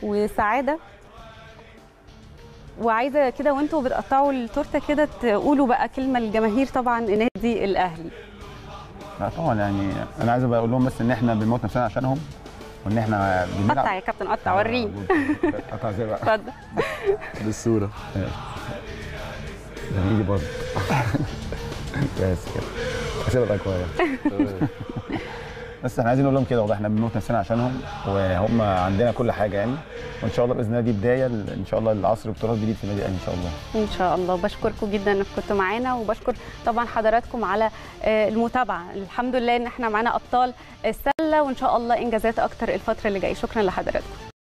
وسعاده وعايزه كده وانتوا بتقطعوا التورته كده تقولوا بقى كلمه للجماهير طبعا نادي الاهلي لا طبعا يعني انا عايز أبقى اقول لهم بس ان احنا بنموت نفسنا عشانهم وان احنا بنلعب قطع يا كابتن قطع وريني قطع ازاي بقى اتفضل بالصوره ده بايدي برضه بس كده هسيبها بقى كويس بس احنا عايزين نقول لهم كده والله احنا بنموت نفسنا عشانهم وهم عندنا كل حاجه يعني وان شاء الله باذن الله دي بدايه ل- ان شاء الله لعصر بطولات جديد في النادي الاهلي ان شاء الله ان شاء الله بشكركم جدا انكم كنتوا معانا وبشكر طبعا حضراتكم على آه، المتابعه الحمد لله ان احنا معانا ابطال السله وان شاء الله انجازات اكتر الفتره اللي جايه شكرا لحضراتكم